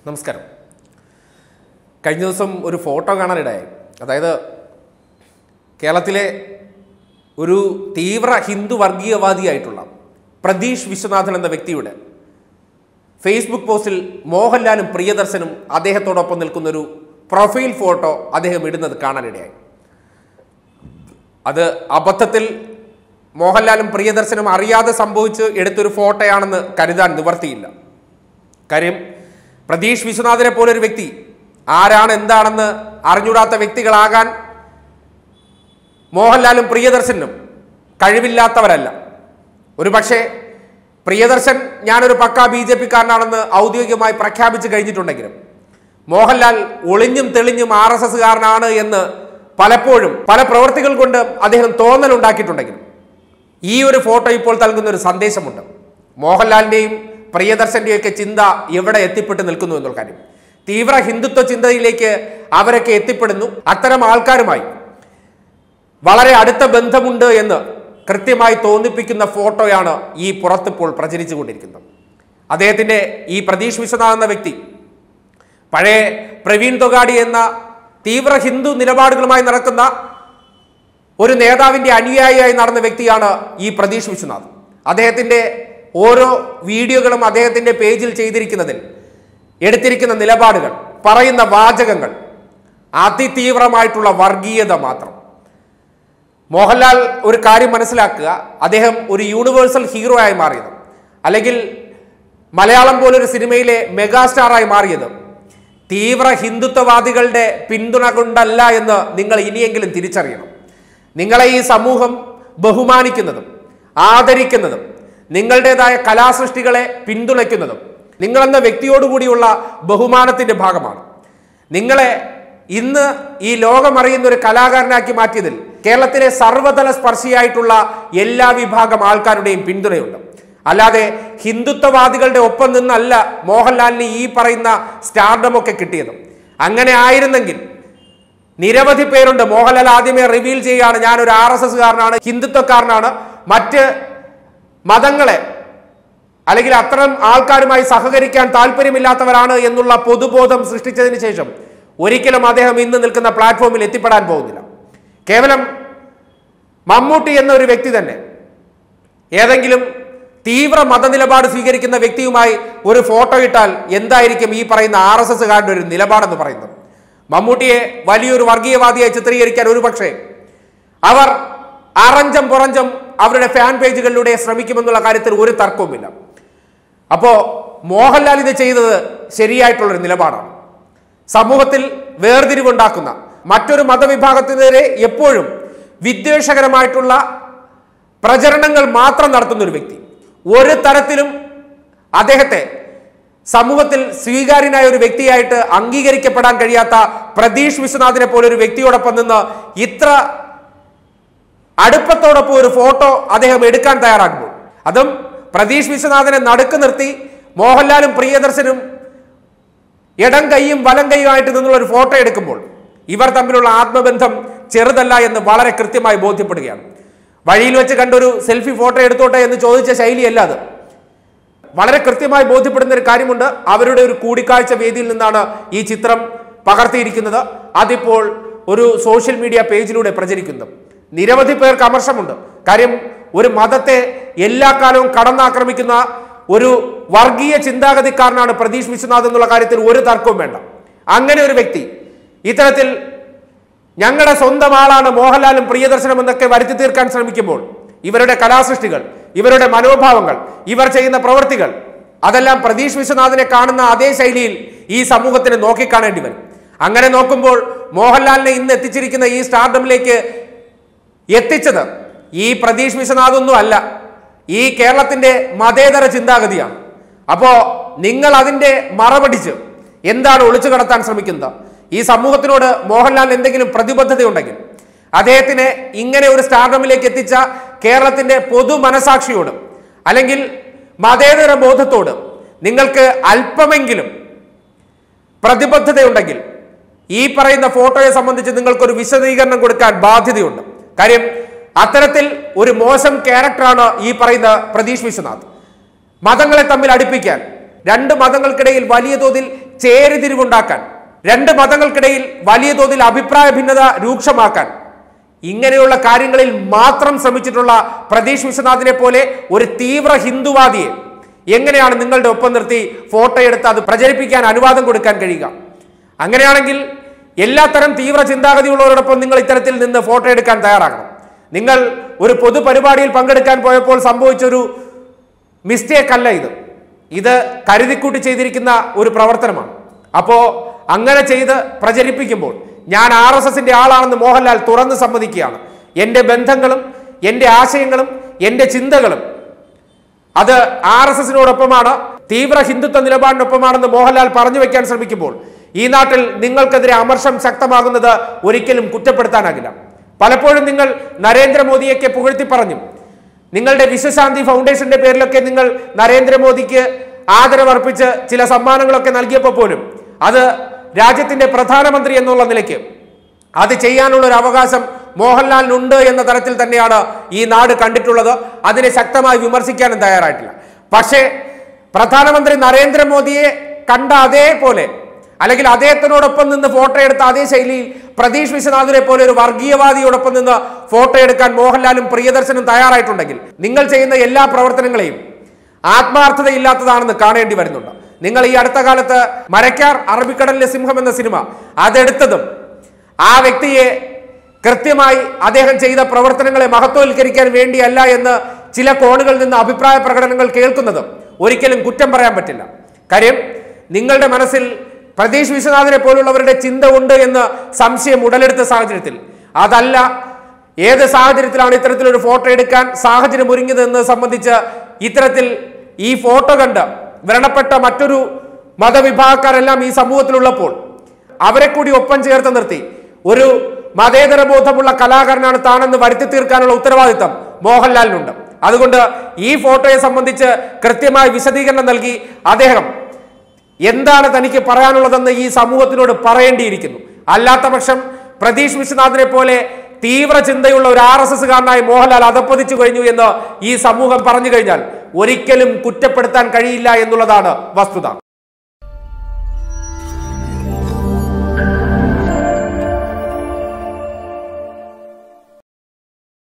നമസ്കാരം കഴിഞ്ഞ ദിവസം ഒരു ഫോട്ടോ കാണാനിടയായി അതായത് കേരളത്തിലെ ഒരു തീവ്ര ഹിന്ദു വർഗീയവാദിയായിട്ടുള്ള പ്രതീഷ് വിശ്വനാഥൻ എന്ന വ്യക്തിയുടെ ഫേസ്ബുക്ക് പോസ്റ്റിൽ മോഹൻലാലും പ്രിയദർശനും അദ്ദേഹത്തോടൊപ്പം നിൽക്കുന്ന ഒരു പ്രൊഫൈൽ ഫോട്ടോ അദ്ദേഹം ഇടുന്നത് കാണാനിടയായി അത് അബദ്ധത്തിൽ മോഹൻലാലും പ്രിയദർശനും അറിയാതെ സംഭവിച്ച് എടുത്തൊരു ഫോട്ടോയാണെന്ന് കരുതാൻ നിവർത്തിയില്ല കാര്യം പ്രതീഷ് വിശ്വനാഥിനെ പോലൊരു വ്യക്തി ആരാണ് എന്താണെന്ന് അറിഞ്ഞൂടാത്ത വ്യക്തികളാകാൻ മോഹൻലാലും പ്രിയദർശനും കഴിവില്ലാത്തവരല്ല ഒരു പക്ഷേ പ്രിയദർശൻ ഞാനൊരു പക്ക ബി ജെ പിക്കാരനാണെന്ന് ഔദ്യോഗികമായി പ്രഖ്യാപിച്ചു കഴിഞ്ഞിട്ടുണ്ടെങ്കിലും മോഹൻലാൽ ഒളിഞ്ഞും തെളിഞ്ഞും ആർ എസ് എസ്സുകാരനാണ് എന്ന് പലപ്പോഴും പല പ്രവൃത്തികൾ കൊണ്ട് അദ്ദേഹം തോന്നലുണ്ടാക്കിയിട്ടുണ്ടെങ്കിലും ഈ ഒരു ഫോട്ടോ ഇപ്പോൾ നൽകുന്ന ഒരു സന്ദേശമുണ്ട് മോഹൻലാലിന്റെയും പ്രിയദർശന്റെയും ഒക്കെ ചിന്ത എവിടെ എത്തിപ്പെട്ട് നിൽക്കുന്നു എന്നുള്ള കാര്യം തീവ്ര ഹിന്ദുത്വ ചിന്തയിലേക്ക് അവരൊക്കെ എത്തിപ്പെടുന്നു അത്തരം ആൾക്കാരുമായി വളരെ അടുത്ത ബന്ധമുണ്ട് എന്ന് കൃത്യമായി തോന്നിപ്പിക്കുന്ന ഫോട്ടോയാണ് ഈ പുറത്തിപ്പോൾ പ്രചരിച്ചുകൊണ്ടിരിക്കുന്നത് അദ്ദേഹത്തിന്റെ ഈ പ്രതീഷ് വിശ്വനാഥ് എന്ന വ്യക്തി പഴയ പ്രവീൺ തൊഗാഡി എന്ന തീവ്ര ഹിന്ദു നിലപാടുകളുമായി നടക്കുന്ന ഒരു നേതാവിന്റെ അനുയായിയായി നടന്ന വ്യക്തിയാണ് ഈ പ്രതീഷ് വിശ്വനാഥ് അദ്ദേഹത്തിന്റെ ഓരോ വീഡിയോകളും അദ്ദേഹത്തിന്റെ പേജിൽ ചെയ്തിരിക്കുന്നതിൽ എടുത്തിരിക്കുന്ന നിലപാടുകൾ പറയുന്ന വാചകങ്ങൾ അതിതീവ്രമായിട്ടുള്ള വർഗീയത മാത്രം മോഹൻലാൽ ഒരു കാര്യം മനസ്സിലാക്കുക അദ്ദേഹം ഒരു യൂണിവേഴ്സൽ ഹീറോ ആയി മാറിയത് അല്ലെങ്കിൽ മലയാളം പോലൊരു സിനിമയിലെ മെഗാസ്റ്റാറായി മാറിയത് തീവ്ര ഹിന്ദുത്വവാദികളുടെ പിന്തുണ കൊണ്ടല്ല എന്ന് നിങ്ങൾ ഇനിയെങ്കിലും തിരിച്ചറിയണം നിങ്ങളെ ഈ സമൂഹം ബഹുമാനിക്കുന്നതും ആദരിക്കുന്നതും നിങ്ങളുടേതായ കലാസൃഷ്ടികളെ പിന്തുണയ്ക്കുന്നതും നിങ്ങളെന്ന വ്യക്തിയോടുകൂടിയുള്ള ബഹുമാനത്തിന്റെ ഭാഗമാണ് നിങ്ങളെ ഇന്ന് ഈ ലോകമറിയുന്ന ഒരു കലാകാരനാക്കി മാറ്റിയതിൽ കേരളത്തിലെ സർവ്വതല സ്പർശിയായിട്ടുള്ള എല്ലാ വിഭാഗം ആൾക്കാരുടെയും പിന്തുണയുണ്ട് അല്ലാതെ ഹിന്ദുത്വവാദികളുടെ ഒപ്പം നിന്നല്ല മോഹൻലാലിന് ഈ പറയുന്ന സ്റ്റാർഡം ഒക്കെ കിട്ടിയത് അങ്ങനെ ആയിരുന്നെങ്കിൽ നിരവധി പേരുണ്ട് മോഹൻലാൽ ആദ്യമേ റിവീൽ ചെയ്യുകയാണ് ഞാനൊരു ആർ എസ് എസ്കാരനാണ് ഹിന്ദുത്വക്കാരനാണ് മറ്റ് മതങ്ങളെ അല്ലെങ്കിൽ അത്തരം ആൾക്കാരുമായി സഹകരിക്കാൻ താല്പര്യമില്ലാത്തവരാണ് എന്നുള്ള പൊതുബോധം സൃഷ്ടിച്ചതിന് ശേഷം ഒരിക്കലും അദ്ദേഹം ഇന്ന് നിൽക്കുന്ന പ്ലാറ്റ്ഫോമിൽ എത്തിപ്പെടാൻ പോകുന്നില്ല കേവലം മമ്മൂട്ടി എന്ന ഒരു വ്യക്തി തന്നെ ഏതെങ്കിലും തീവ്ര മതനിലപാട് സ്വീകരിക്കുന്ന വ്യക്തിയുമായി ഒരു ഫോട്ടോ ഇട്ടാൽ എന്തായിരിക്കും ഈ പറയുന്ന ആർ എസ് എസ്സുകാരുടെ ഒരു നിലപാടെന്ന് പറയുന്നത് മമ്മൂട്ടിയെ വലിയൊരു വർഗീയവാദിയായി ചിത്രീകരിക്കാൻ ഒരുപക്ഷെ അവർ അറഞ്ചം പുറഞ്ചം അവരുടെ ഫാൻ പേജുകളിലൂടെ ശ്രമിക്കുമെന്നുള്ള കാര്യത്തിൽ ഒരു തർക്കവുമില്ല അപ്പോ മോഹൻലാൽ ഇത് ചെയ്തത് ശരിയായിട്ടുള്ളൊരു നിലപാടാണ് സമൂഹത്തിൽ വേർതിരിവുണ്ടാക്കുന്ന മറ്റൊരു മതവിഭാഗത്തിനെതിരെ എപ്പോഴും വിദ്വേഷകരമായിട്ടുള്ള പ്രചരണങ്ങൾ മാത്രം നടത്തുന്ന ഒരു വ്യക്തി ഒരു തരത്തിലും അദ്ദേഹത്തെ സമൂഹത്തിൽ സ്വീകാര്യനായ ഒരു വ്യക്തിയായിട്ട് അംഗീകരിക്കപ്പെടാൻ കഴിയാത്ത പ്രതീഷ് വിശ്വനാഥിനെ പോലെ ഒരു വ്യക്തിയോടൊപ്പം നിന്ന് ഇത്ര അടുപ്പത്തോടൊപ്പം ഒരു ഫോട്ടോ അദ്ദേഹം എടുക്കാൻ തയ്യാറാകുമ്പോൾ അതും പ്രതീഷ് വിശ്വനാഥനെ നടുക്ക് നിർത്തി മോഹൻലാലും പ്രിയദർശനും ഇടം കൈയും വലം കൈയുമായിട്ട് നിന്നുള്ള ഒരു ഫോട്ടോ എടുക്കുമ്പോൾ ഇവർ തമ്മിലുള്ള ആത്മബന്ധം ചെറുതല്ല എന്ന് വളരെ കൃത്യമായി ബോധ്യപ്പെടുകയാണ് വഴിയിൽ വെച്ച് കണ്ടൊരു സെൽഫി ഫോട്ടോ എടുത്തോട്ടെ എന്ന് ചോദിച്ച ശൈലിയല്ല അത് വളരെ കൃത്യമായി ബോധ്യപ്പെടുന്ന ഒരു കാര്യമുണ്ട് അവരുടെ ഒരു കൂടിക്കാഴ്ച വേദിയിൽ നിന്നാണ് ഈ ചിത്രം പകർത്തിയിരിക്കുന്നത് അതിപ്പോൾ ഒരു സോഷ്യൽ മീഡിയ പേജിലൂടെ പ്രചരിക്കുന്നു നിരവധി പേർക്ക് അമർഷമുണ്ട് കാര്യം ഒരു മതത്തെ എല്ലാ കാലവും കടന്നാക്രമിക്കുന്ന ഒരു വർഗീയ ചിന്താഗതിക്കാരനാണ് പ്രതീഷ് വിശ്വനാഥ് എന്നുള്ള കാര്യത്തിൽ ഒരു തർക്കവും വേണ്ട അങ്ങനെ ഒരു വ്യക്തി ഇത്തരത്തിൽ ഞങ്ങളുടെ സ്വന്തം ആളാണ് മോഹൻലാലും പ്രിയദർശനം എന്നൊക്കെ വരുത്തി തീർക്കാൻ ശ്രമിക്കുമ്പോൾ ഇവരുടെ കലാസൃഷ്ടികൾ ഇവരുടെ മനോഭാവങ്ങൾ ഇവർ ചെയ്യുന്ന പ്രവൃത്തികൾ അതെല്ലാം പ്രതീഷ് വിശ്വനാഥിനെ കാണുന്ന അതേ ശൈലിയിൽ ഈ സമൂഹത്തിന് നോക്കിക്കാണേണ്ടി വരും അങ്ങനെ നോക്കുമ്പോൾ മോഹൻലാലിനെ ഇന്ന് എത്തിച്ചിരിക്കുന്ന ഈ സ്റ്റാർഡമിലേക്ക് എത്തിച്ചത് ഈ പ്രതീഷ് വിശ്വനാഥൊന്നും അല്ല ഈ കേരളത്തിന്റെ മതേതര ചിന്താഗതിയാണ് അപ്പോ നിങ്ങൾ അതിന്റെ മറപടിച്ച് എന്താണ് ഒളിച്ചു കടത്താൻ ശ്രമിക്കുന്നത് ഈ സമൂഹത്തിനോട് മോഹൻലാൽ എന്തെങ്കിലും പ്രതിബദ്ധതയുണ്ടെങ്കിൽ അദ്ദേഹത്തിനെ ഇങ്ങനെ ഒരു സ്റ്റാർഡമിലേക്ക് എത്തിച്ച കേരളത്തിന്റെ പൊതു മനസാക്ഷിയോട് അല്ലെങ്കിൽ മതേതര ബോധത്തോട് നിങ്ങൾക്ക് അല്പമെങ്കിലും പ്രതിബദ്ധതയുണ്ടെങ്കിൽ ഈ പറയുന്ന ഫോട്ടോയെ സംബന്ധിച്ച് നിങ്ങൾക്കൊരു വിശദീകരണം കൊടുക്കാൻ ബാധ്യതയുണ്ട് കാര്യം അത്തരത്തിൽ ഒരു മോശം ക്യാരക്ടറാണ് ഈ പറയുന്ന പ്രതീഷ് വിശ്വനാഥ് മതങ്ങളെ തമ്മിൽ അടുപ്പിക്കാൻ രണ്ട് മതങ്ങൾക്കിടയിൽ വലിയ തോതിൽ ചേരിതിരിവുണ്ടാക്കാൻ രണ്ട് മതങ്ങൾക്കിടയിൽ വലിയ തോതിൽ അഭിപ്രായ ഭിന്നത രൂക്ഷമാക്കാൻ ഇങ്ങനെയുള്ള കാര്യങ്ങളിൽ മാത്രം ശ്രമിച്ചിട്ടുള്ള പ്രതീഷ് വിശ്വനാഥിനെ പോലെ ഒരു തീവ്ര ഹിന്ദുവാദിയെ എങ്ങനെയാണ് നിങ്ങളുടെ ഒപ്പം നിർത്തി ഫോട്ടോ എടുത്ത് അത് പ്രചരിപ്പിക്കാൻ അനുവാദം കൊടുക്കാൻ കഴിയുക അങ്ങനെയാണെങ്കിൽ എല്ലാത്തരം തീവ്ര ചിന്താഗതിയുള്ളവരോടൊപ്പം നിങ്ങൾ ഇത്തരത്തിൽ നിന്ന് ഫോട്ടോ എടുക്കാൻ തയ്യാറാകണം നിങ്ങൾ ഒരു പൊതുപരിപാടിയിൽ പങ്കെടുക്കാൻ പോയപ്പോൾ സംഭവിച്ചൊരു മിസ്റ്റേക്ക് അല്ല ഇത് ഇത് കരുതിക്കൂട്ടി ചെയ്തിരിക്കുന്ന ഒരു പ്രവർത്തനമാണ് അപ്പോ അങ്ങനെ ചെയ്ത് പ്രചരിപ്പിക്കുമ്പോൾ ഞാൻ ആർ എസ് എസിന്റെ ആളാണെന്ന് മോഹൻലാൽ തുറന്ന് സമ്മതിക്കുകയാണ് എൻ്റെ ബന്ധങ്ങളും എൻ്റെ ആശയങ്ങളും എൻ്റെ ചിന്തകളും അത് ആർ എസ് എസിനോടൊപ്പമാണ് തീവ്ര ഹിന്ദുത്വ നിലപാടിനൊപ്പമാണെന്ന് മോഹൻലാൽ പറഞ്ഞു വെക്കാൻ ശ്രമിക്കുമ്പോൾ ഈ നാട്ടിൽ നിങ്ങൾക്കെതിരെ അമർഷം ശക്തമാകുന്നത് ഒരിക്കലും കുറ്റപ്പെടുത്താനാകില്ല പലപ്പോഴും നിങ്ങൾ നരേന്ദ്രമോദിയൊക്കെ പുകഴ്ത്തി പറഞ്ഞു നിങ്ങളുടെ വിശ്വശാന്തി ഫൗണ്ടേഷന്റെ പേരിലൊക്കെ നിങ്ങൾ നരേന്ദ്രമോദിക്ക് ആദരവർപ്പിച്ച് ചില സമ്മാനങ്ങളൊക്കെ നൽകിയപ്പോൾ പോലും അത് രാജ്യത്തിന്റെ പ്രധാനമന്ത്രി എന്നുള്ള നിലയ്ക്ക് അത് ചെയ്യാനുള്ള ഒരു അവകാശം മോഹൻലാലിനുണ്ട് എന്ന തരത്തിൽ തന്നെയാണ് ഈ നാട് കണ്ടിട്ടുള്ളത് അതിനെ ശക്തമായി വിമർശിക്കാനും തയ്യാറായിട്ടില്ല പക്ഷേ പ്രധാനമന്ത്രി നരേന്ദ്രമോദിയെ കണ്ട അതേപോലെ അല്ലെങ്കിൽ അദ്ദേഹത്തിനോടൊപ്പം നിന്ന് ഫോട്ടോ എടുത്ത അതേ ശൈലിയിൽ പ്രതീഷ് വിശ്വനാഥിനെ പോലെ ഒരു വർഗീയവാദിയോടൊപ്പം നിന്ന് ഫോട്ടോ എടുക്കാൻ മോഹൻലാലും പ്രിയദർശനും തയ്യാറായിട്ടുണ്ടെങ്കിൽ നിങ്ങൾ ചെയ്യുന്ന എല്ലാ പ്രവർത്തനങ്ങളെയും ആത്മാർത്ഥതയില്ലാത്തതാണെന്ന് കാണേണ്ടി വരുന്നുണ്ട് നിങ്ങൾ ഈ അടുത്ത കാലത്ത് മരക്കാർ അറബിക്കടലിലെ സിംഹം എന്ന സിനിമ അതെടുത്തതും ആ വ്യക്തിയെ കൃത്യമായി അദ്ദേഹം ചെയ്ത പ്രവർത്തനങ്ങളെ മഹത്വവൽക്കരിക്കാൻ വേണ്ടിയല്ല എന്ന് ചില കോണുകളിൽ നിന്ന് അഭിപ്രായ പ്രകടനങ്ങൾ കേൾക്കുന്നതും ഒരിക്കലും കുറ്റം പറയാൻ പറ്റില്ല കാര്യം നിങ്ങളുടെ മനസ്സിൽ പ്രതീഷ് വിശ്വനാഥിനെ പോലുള്ളവരുടെ ചിന്ത ഉണ്ട് എന്ന് സംശയം ഉടലെടുത്ത സാഹചര്യത്തിൽ അതല്ല ഏത് സാഹചര്യത്തിലാണ് ഇത്തരത്തിലൊരു ഫോട്ടോ എടുക്കാൻ സാഹചര്യം ഒരുങ്ങിയതെന്ന് സംബന്ധിച്ച് ഇത്തരത്തിൽ ഈ ഫോട്ടോ കണ്ട് വ്രണപ്പെട്ട മറ്റൊരു മതവിഭാഗക്കാരെല്ലാം ഈ സമൂഹത്തിലുള്ളപ്പോൾ അവരെ കൂടി ഒപ്പം ചേർത്ത് നിർത്തി ഒരു മതേതര ബോധമുള്ള കലാകാരനാണ് താനെന്ന് വരുത്തി തീർക്കാനുള്ള ഉത്തരവാദിത്തം മോഹൻലാലിനുണ്ട് അതുകൊണ്ട് ഈ ഫോട്ടോയെ സംബന്ധിച്ച് കൃത്യമായ വിശദീകരണം നൽകി അദ്ദേഹം എന്താണ് തനിക്ക് പറയാനുള്ളതെന്ന് ഈ സമൂഹത്തിനോട് പറയേണ്ടിയിരിക്കുന്നു അല്ലാത്ത പക്ഷം പ്രതീഷ് വിശ്വനാഥിനെ പോലെ തീവ്ര ചിന്തയുള്ള ഒരു ആർ എസ് എസ്സുകാരനായി മോഹൻലാൽ അധപ്പതിച്ചു കഴിഞ്ഞു എന്ന് ഈ സമൂഹം പറഞ്ഞു കഴിഞ്ഞാൽ ഒരിക്കലും കുറ്റപ്പെടുത്താൻ കഴിയില്ല എന്നുള്ളതാണ് വസ്തുത